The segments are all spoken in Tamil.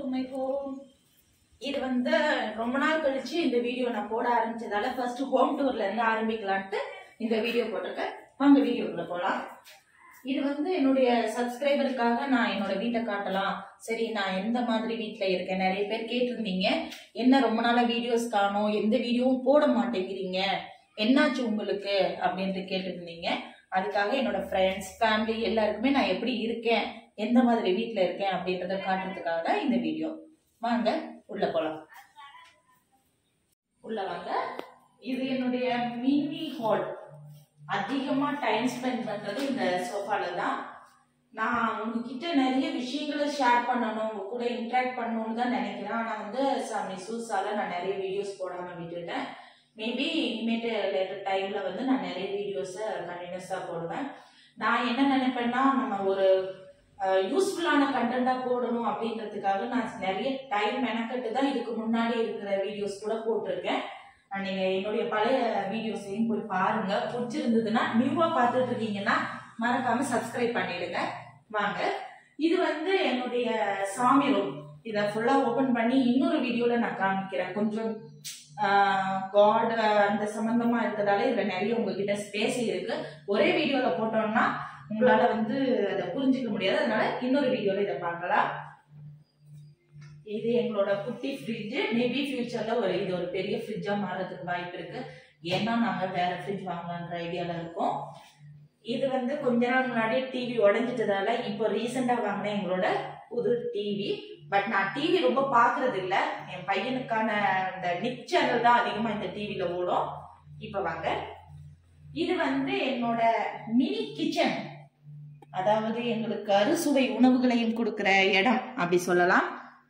மை ஹோம் இது வந்து ரொம்ப நாள் கழிச்சு இந்த வீடியோ நான் போட ஆரம்பிச்சதால ஃபர்ஸ்ட் ஹோம் டூர்ல இருந்து ஆரம்பிக்கலான்ட்டு இந்த வீடியோ போட்டிருக்கேன் வாங்க வீடியோக்குள்ள போலாம் இது வந்து என்னுடைய சப்ஸ்கிரைபருக்காக நான் என்னோட வீட்டை காட்டலாம் சரி நான் எந்த மாதிரி வீட்டில் இருக்கேன் நிறைய பேர் கேட்டிருந்தீங்க என்ன ரொம்ப நாளா வீடியோஸ் காணோம் எந்த வீடியோவும் போட மாட்டேங்கிறீங்க என்னாச்சு உங்களுக்கு அப்படின்ட்டு கேட்டிருந்தீங்க அதுக்காக என்னோட ஃப்ரெண்ட்ஸ் ஃபேமிலி எல்லாருக்குமே நான் எப்படி இருக்கேன் எந்த மாதிரி வீட்டில் இருக்கேன் அப்படின்றத காட்டுறதுக்காக தான் இந்த வீடியோ வாங்க உள்ள போலாம் உள்ள வாங்க இது என்னுடைய மினி ஹால் அதிகமா டைம் ஸ்பெண்ட் பண்றது இந்த சோஃபால தான் நான் உங்ககிட்ட நிறைய விஷயங்களை ஷேர் பண்ணணும் உங்க கூட இன்ட்ராக்ட் பண்ணணும்னு தான் நினைக்கிறேன் ஆனா வந்து சம் இஷ்யூஸால நான் நிறைய வீடியோஸ் போடாம விட்டுட்டேன் மேபி இனிமேட்டு லேட்டர் டைம்ல வந்து நான் நிறைய வீடியோஸை கண்டினியூஸா போடுவேன் நான் என்ன நினைப்பேன்னா நம்ம ஒரு யூஸ்ஃபுல்லான கண்டென்ட்டா போடணும் அப்படின்றதுக்காக நான் நிறைய டைம் மெனக்கட்டு தான் இதுக்கு முன்னாடி இருக்கிற வீடியோஸ் கூட போட்டிருக்கேன் அஹ் நீங்க என்னுடைய பழைய வீடியோஸையும் போய் பாருங்க பிடிச்சிருந்ததுன்னா நியூவா பார்த்துட்டு இருக்கீங்கன்னா மறக்காம சப்ஸ்கிரைப் பண்ணிடுங்க வாங்க இது வந்து என்னுடைய சாமி ரூம் இதை ஃபுல்லா ஓபன் பண்ணி இன்னொரு வீடியோல நான் காமிக்கிறேன் கொஞ்சம் காட் அந்த சம்பந்தமா இருக்கிறதால இதுல நிறைய உங்ககிட்ட ஸ்பேஸ் இருக்கு ஒரே வீடியோல போட்டோம்னா உங்களால வந்து அதை புரிஞ்சுக்க முடியாது அதனால இன்னொரு வீடியோல இதை பார்க்கலாம் இது எங்களோட குட்டி ஃப்ரிட்ஜ் மேபி ஃபியூச்சர்ல ஒரு இது ஒரு பெரிய ஃப்ரிட்ஜா மாறதுக்கு வாய்ப்பு இருக்கு ஏன்னா நாங்க வேற ஃப்ரிட்ஜ் வாங்கலான்ற ஐடியால இருக்கோம் இது வந்து கொஞ்ச நாள் முன்னாடி டிவி உடஞ்சிட்டதால இப்போ ரீசெண்டா வாங்கின எங்களோட புது டிவி பட் நான் டிவி ரொம்ப பாக்குறது இல்ல என் பையனுக்கான இந்த நிக் சேனல் தான் அதிகமா இந்த டிவில ஓடும் இப்ப வாங்க இது வந்து என்னோட மினி கிச்சன் அதாவது எங்களுக்கு அறுசுவை உணவுகளையும் கொடுக்கிற இடம் அப்படி சொல்லலாம்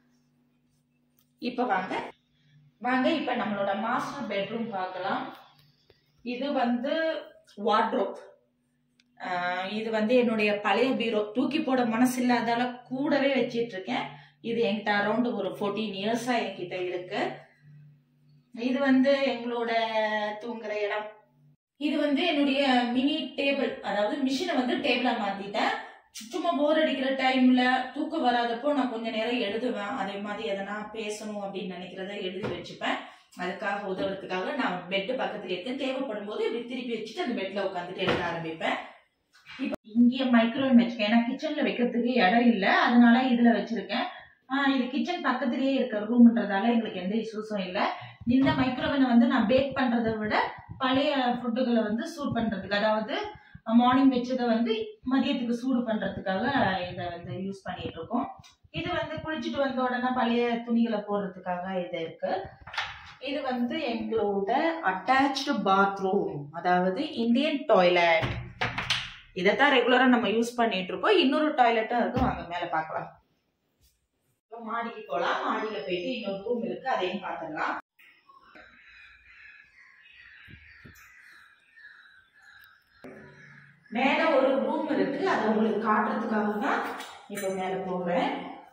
இப்ப வாங்க வாங்க இப்ப நம்மளோட மாஸ்டர் பெட்ரூம் பார்க்கலாம் இது வந்து வார்ட்ரோப் இது வந்து என்னுடைய பழைய பீரோ தூக்கி போட மனசு இல்லாதால கூடவே வச்சிட்டு இருக்கேன் இது என்கிட்ட அரௌண்ட் ஒரு ஃபோர்டீன் இயர்ஸா என்கிட்ட இருக்கு இது வந்து எங்களோட தூங்குற இடம் இது வந்து என்னுடைய மினி டேபிள் அதாவது மிஷினை வந்து டேபிளா மாத்திட்டேன் சும்மா போர் அடிக்கிற டைம்ல தூக்கம் வராதப்போ நான் கொஞ்ச நேரம் எழுதுவேன் அதே மாதிரி எதனா பேசணும் அப்படின்னு நினைக்கிறத எழுதி வச்சுப்பேன் அதுக்காக உதவுறதுக்காக நான் பெட் பக்கத்துல இருக்கேன் தேவைப்படும் போது இப்படி திருப்பி வச்சுட்டு அந்த பெட்ல உட்காந்துட்டு எழுத ஆரம்பிப்பேன் இப்போ இங்கே மைக்ரோவேவ் வச்சிருக்கேன் ஏன்னா கிச்சன்ல வைக்கிறதுக்கு இடம் இல்லை அதனால இதுல வச்சிருக்கேன் ஆஹ் இது கிச்சன் பக்கத்துலயே இருக்கிற ரூம்ன்றதால எங்களுக்கு எந்த இஷ்யூஸும் இல்லை இந்த மைக்ரோவேவனை வந்து நான் பேக் பண்றதை விட பழைய ஃபுட்டுகளை வந்து சூட் பண்றதுக்கு அதாவது மார்னிங் வச்சதை வந்து மதியத்துக்கு சூடு பண்றதுக்காக இதை வந்து யூஸ் பண்ணிட்டு இருக்கோம் இது வந்து குளிச்சுட்டு வந்த உடனே பழைய துணிகளை போடுறதுக்காக இது இருக்கு இது வந்து எங்களோட அட்டாச்சு பாத்ரூம் அதாவது இந்தியன் டாய்லெட் இதைத்தான் ரெகுலரா நம்ம யூஸ் பண்ணிட்டு இருக்கோம் இன்னொரு டாய்லெட்டும் இருக்கு வாங்க மேல பார்க்கலாம் இப்ப மாடிக்கு போலாம் மாடியில போயிட்டு இன்னொரு ரூம் இருக்கு அதையும் பார்த்துடலாம் மேல ஒரு ரூம் இருக்கு அதை உங்களுக்கு காட்டுறதுக்காக தான் இப்ப மேல போகிறேன்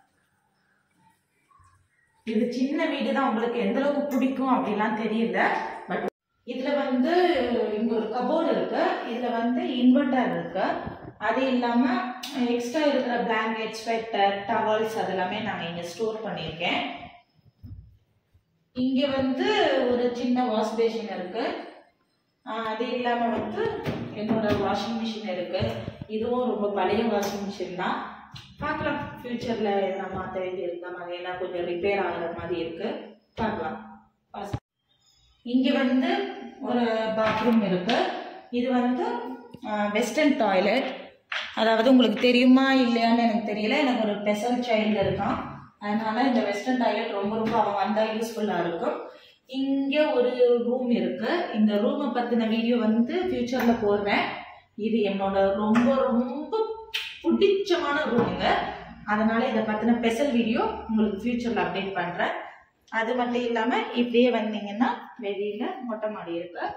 இது சின்ன வீடு தான் உங்களுக்கு எந்த அளவுக்கு பிடிக்கும் அப்படிலாம் தெரியல பட் இதுல வந்து இங்க ஒரு கபோர்டு இருக்கு இதுல வந்து இன்வெர்டர் இருக்கு அது இல்லாம எக்ஸ்ட்ரா இருக்கிற பிளாங்கெட் ஸ்வெட்டர் டவல்ஸ் அதெல்லாமே நாங்க இங்க ஸ்டோர் பண்ணியிருக்கேன் இங்க வந்து ஒரு சின்ன வாஷ் பேஷன் இருக்கு ஆஹ் அது இல்லாம வந்து என்னோட வாஷிங் மிஷின் இருக்கு இதுவும் ரொம்ப பழைய வாஷிங் மிஷின் தான் பார்க்கலாம் ஃபியூச்சர்ல என்ன மாற்ற வேண்டி இருக்க மாதிரி ஏன்னா கொஞ்சம் ரிப்பேர் ஆகுற மாதிரி இருக்கு பார்க்கலாம் First இங்க வந்து ஒரு பாத்ரூம் இருக்கு இது வந்து வெஸ்டர்ன் டாய்லெட் அதாவது உங்களுக்கு தெரியுமா இல்லையான்னு எனக்கு தெரியல எனக்கு ஒரு ஸ்பெஷல் சைல்டு இருக்கான் அதனால இந்த வெஸ்டர்ன் டாய்லெட் ரொம்ப ரொம்ப அவன் வந்தா யூஸ்ஃபுல்லா இருக்கும் இங்க ஒரு ரூம் இருக்கு இந்த ரூமை பத்தின வீடியோ வந்து ஃபியூச்சர்ல போடுறேன் இது என்னோட ரொம்ப ரொம்ப பிடிச்சமான ரூமுங்க அதனால இதை பத்தின ஸ்பெஷல் வீடியோ உங்களுக்கு ஃபியூச்சர்ல அப்டேட் பண்றேன் அது மட்டும் இல்லாம இப்படியே வந்தீங்கன்னா வெளியில மொட்டை மாடி இருக்கு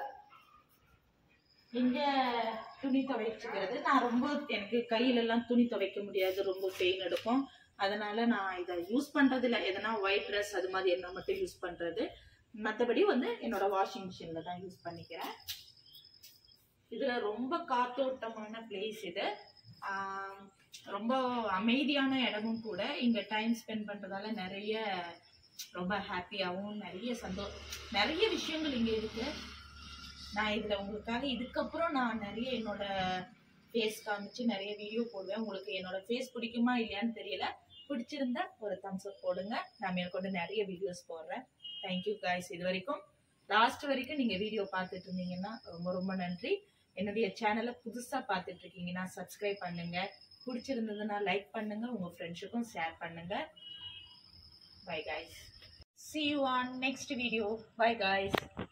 இங்க துணி துவைச்சுக்கிறது நான் ரொம்ப எனக்கு கையில எல்லாம் துணி துவைக்க முடியாது ரொம்ப பெயின் எடுக்கும் அதனால நான் இதை யூஸ் பண்றது இல்லை எதனா ஒயிட் ட்ரெஸ் அது மாதிரி என்ன மட்டும் யூஸ் பண்றது மற்றபடி வந்து என்னோட வாஷிங் மிஷின்ல தான் யூஸ் பண்ணிக்கிறேன் இதுல ரொம்ப காத்தோட்டமான பிளேஸ் இது ஆஹ் ரொம்ப அமைதியான இடமும் கூட இங்க டைம் ஸ்பெண்ட் பண்றதால நிறைய ரொம்ப ஹாப்பியாகவும் நிறைய சந்தோ நிறைய விஷயங்கள் இங்க இருக்கு நான் இதுல உங்களுக்காக இதுக்கப்புறம் நான் நிறைய என்னோட ஃபேஸ் காமிச்சு நிறைய வீடியோ போடுவேன் உங்களுக்கு என்னோட ஃபேஸ் பிடிக்குமா இல்லையான்னு தெரியல பிடிச்சிருந்தா ஒரு தம்ஸ் அப் போடுங்க நான் மேற்கொண்டு நிறைய வீடியோஸ் போடுறேன் தேங்க்யூ காய்ஸ் இது வரைக்கும் லாஸ்ட் வரைக்கும் நீங்க வீடியோ பார்த்துட்டு இருந்தீங்கன்னா ரொம்ப ரொம்ப நன்றி என்னுடைய சேனலை புதுசா பார்த்துட்டு இருக்கீங்கன்னா சப்ஸ்கிரைப் பண்ணுங்க பிடிச்சிருந்ததுன்னா லைக் பண்ணுங்க உங்க ஃப்ரெண்ட்ஸுக்கும் ஷேர் பண்ணுங்க bye guys see you on next video bye guys